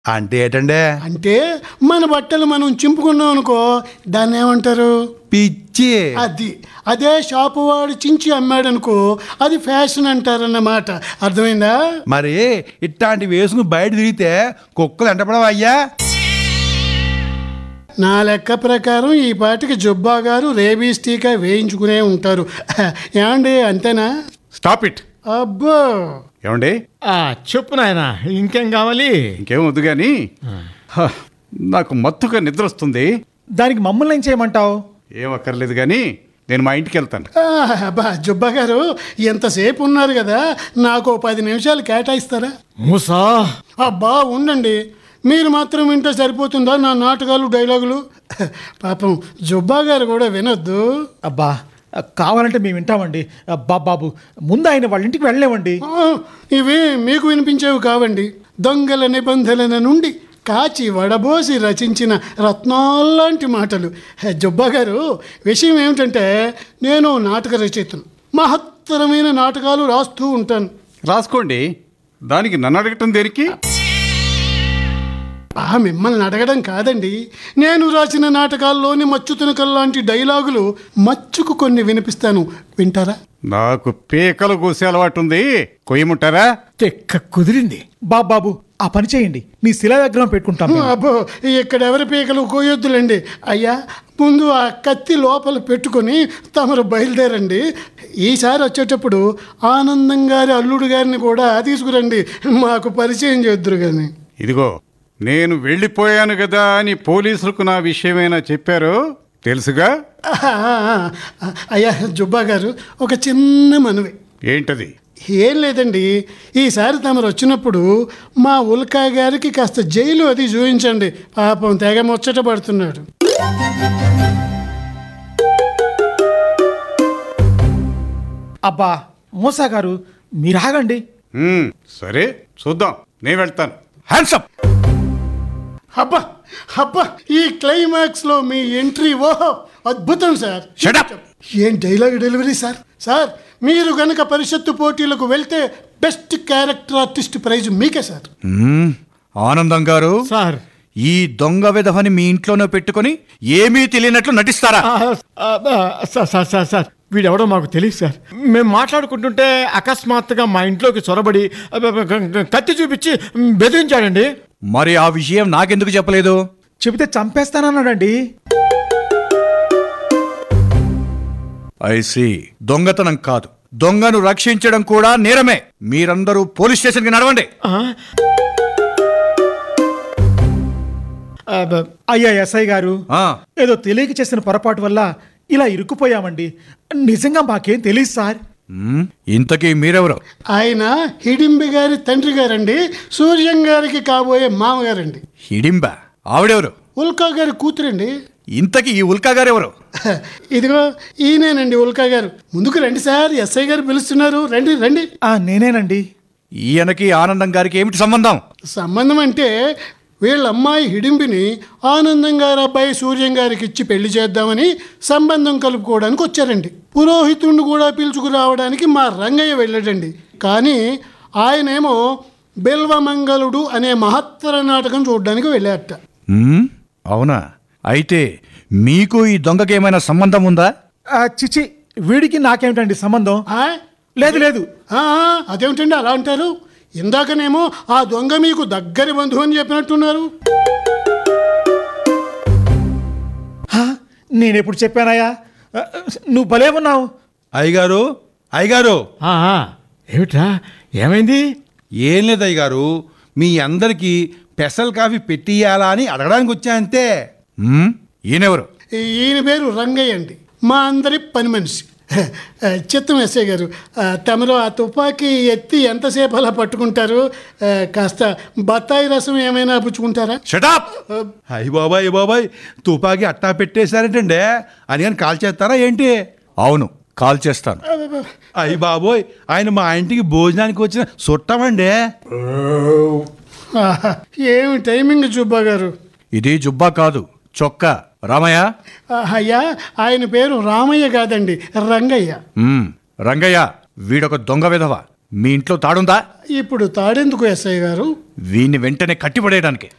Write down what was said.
అంటే ఏంటండే అంటే మన బట్టలు మనం చింపుకున్నాం అనుకో దాన్ని ఏమంటారు పిచ్చి అది అదే షాపు వాడు చించి అమ్మాడనుకో అది ఫ్యాషన్ అంటారన్నమాట అర్థమైందా మరి ఇట్లాంటి వేసుకుని బయట తిరిగితే కుక్కలు ఎంటపడవా అయ్యా నా లెక్క ప్రకారం ఈ పాటికి జుబ్బా గారు రేబీస్ టీకా వేయించుకునే ఉంటారు ఏమండి అంతేనా స్టాప్ ఇట్ అబ్బో ఏమండి ఆ, చెప్పు నాయన ఇంకేం కావాలి ఇంకేం వద్దు కానీ హ, నాకు మత్తుగా నిద్ర వస్తుంది దానికి మమ్మల్ని ఏం చేయమంటావు ఏం అక్కర్లేదు కానీ నేను మా ఇంటికి వెళ్తాను ఆ, అబ్బా జుబ్బా గారు ఎంతసేపు ఉన్నారు కదా నాకు ఓ పది నిమిషాలు కేటాయిస్తారా మూసా అబ్బా ఉండండి మీరు మాత్రం వింటే సరిపోతుందా నా నాటకాలు డైలాగులు పాపం జుబ్బా గారు కూడా వినొద్దు అబ్బా కావాలంటే మేము వింటామండి అబ్బా బాబు ముందు ఆయన వాళ్ళ ఇంటికి వెళ్ళలేమండి ఆ, ఇవి మీకు వినిపించేవి కావండి దొంగల నిబంధనల నుండి కాచి వడబోసి రచించిన రత్నాల్లాంటి మాటలు హే, జుబ్బా గారు విషయం ఏమిటంటే నేను నాటక రచయితను మహత్తరమైన నాటకాలు రాస్తూ ఉంటాను రాసుకోండి దానికి నన్ను అడగటం దేనికి ఆ మిమ్మల్ని అడగడం కాదండి నేను రాసిన నాటకాల్లోని మచ్చు లాంటి డైలాగులు మచ్చుకు కొన్ని వినిపిస్తాను వింటారా నాకు పీకలు కూసే అలవాటు ఉంది కొయ్యముంటారా తెక్క కుదిరింది బాబు బాబు ఆ పని చేయండి మీ శిలా విగ్రహం పెట్టుకుంటాం మేము. అబ్బో ఇక్కడ ఎవరి పీకలు కోయొద్దులండి అయ్యా ముందు ఆ కత్తి లోపల పెట్టుకొని తమరు బయలుదేరండి ఈసారి వచ్చేటప్పుడు ఆనందం గారి అల్లుడు గారిని కూడా తీసుకురండి మాకు పరిచయం చేద్దురు కానీ ఇదిగో నేను వెళ్ళిపోయాను కదా అని పోలీసులకు నా విషయమైనా చెప్పారు తెలుసుగా అయ్యా జుబ్బా గారు ఒక చిన్న మనవి ఏంటది ఏం లేదండి ఈసారి తమరు వచ్చినప్పుడు మా ఉల్కా గారికి కాస్త జైలు అది చూపించండి పాపం తెగ ముచ్చట పడుతున్నాడు అబ్బా మూసా గారు మీరు ఆగండి హ్మ్, సరే చూద్దాం నేను వెళ్తాను హ్యాండ్సప్ అబ్బా అబ్బా ఈ క్లైమాక్స్ లో మీ ఎంట్రీ ఓహో అద్భుతం సార్ షటప్ ఏం డైలాగ్ డెలివరీ సార్ సార్ మీరు గనక పరిషత్తు పోటీలకు వెళ్తే బెస్ట్ క్యారెక్టర్ ఆర్టిస్ట్ ప్రైజ్ మీకే సార్ మ్మ్. ఆనందం గారు సార్ ఈ దొంగ విధవని మీ ఇంట్లోనే పెట్టుకొని ఏమీ తెలియనట్లు నటిస్తారా ఆ, ఆ, ఆ, సార్ సార్ సార్ సార్ వీడెవడో మాకు తెలియదు సార్ మేము మాట్లాడుకుంటుంటే అకస్మాత్తుగా మా ఇంట్లోకి చొరబడి అబ్బ, అబ్బ, గ- గ- కత్తి చూపించి బెదిరించాడండి మరి ఆ విషయం నాకెందుకు చెప్పలేదు చెబితే చంపేస్తానన్నాడండి ఐసి దొంగతనం కాదు దొంగను రక్షించడం కూడా నేరమే మీరందరూ పోలీస్ స్టేషన్కి నడవండి ఆ? అబ్బ, అయ్యా ఎస్ఐ గారు ఆ, ఏదో తెలియక చేసిన పొరపాటు వల్ల ఇలా ఇరుక్కుపోయామండి నిజంగా మాకేం తెలియదు సార్ మ్మ్. ఇంతకీ మీరెవరు ఆయన హిడింబి గారి తండ్రి గారండి సూర్యం గారికి కాబోయే మామగారండి హిడింబ ఆవిడెవరు ఉల్కా గారి కూతురండి ఇంతకీ ఈ ఉల్కా గారెవరు ఇదిగో ఈయనేనండి ఉల్కా గారు ముందుకు రండి సార్ ఎస్ఐ గారు పిలుస్తున్నారు రండి రండి ఆ నేనేనండి ఈయనకి ఆనందం గారికి ఏమిటి సంబంధం సంబంధం అంటే వీళ్ళ అమ్మాయి హిడింబిని ఆనందం గారి అబ్బాయి సూర్యం గారికి ఇచ్చి పెళ్లి చేద్దామని సంబంధం కలుపుకోవడానికి వచ్చారండి పురోహితుడిని కూడా పిలుచుకురావడానికి మా రంగయ్య వెళ్ళాడండి కానీ ఆయనేమో బిల్వమంగళుడు అనే మహత్తర నాటకం చూడడానికి వెళ్ళారట మ్మ్? అవునా అయితే మీకు ఈ దొంగకి ఏమైనా సంబంధం ఉందా ఆ, చిచి వీడికి నాకేమిటండి సంబంధం ఆ? లేదు లేదు ఆ, అదేమిటండి అలా అంటారు ఇందాకనేమో ఆ దొంగ మీకు దగ్గరి బంధువు అని చెప్పినట్టున్నారు హా, నేనెప్పుడు చెప్పానయ్యా ఆ, నువ్వు భలే ఉన్నావు అయ్యగారు అయ్యగారు ఆ, ఆ. ఏమిట్రా ఏమైంది ఏం లేదు అయ్యగారు మీ అందరికీ స్పెషల్ కాఫీ పెట్టియాలా అని అడగడానికి వచ్చా అంతే మ్మ్? ఈయనెవరు ఈయన పేరు రంగయ్య అండి మా అందరి పని మనిషి చిత్తం ఎస్ఐ గారు ఆ, తమరు ఆ తుపాకీ ఎత్తి ఎంతసేపు అలా పట్టుకుంటారు ఆ, కాస్త బత్తాయి రసం ఏమైనా పుచ్చుకుంటారా షటాప్ అయ్య బాబాయ్ అయ్య బాబాయ్ తుపాకీ అట్టా పెట్టేశారంటండే అని కానీ కాల్ చేస్తారా ఏంటి అవును కాల్ చేస్తాను అయ్య బాబోయ్ ఆయన మా ఇంటికి భోజనానికి వచ్చిన చుట్టమండి ఆహా, ఏమి టైమింగ్ జుబ్బా గారు ఇది జుబ్బా కాదు చొక్కా రామయ్య ఆ, అయ్యా ఆయన పేరు రామయ్య కాదండి రంగయ్య మ్మ్. రంగయ్య వీడొక దొంగ విధవ మీ ఇంట్లో తాడుందా ఇప్పుడు తాడెందుకు ఎస్ఐ గారు వీన్ని వెంటనే కట్టిపడేయడానికి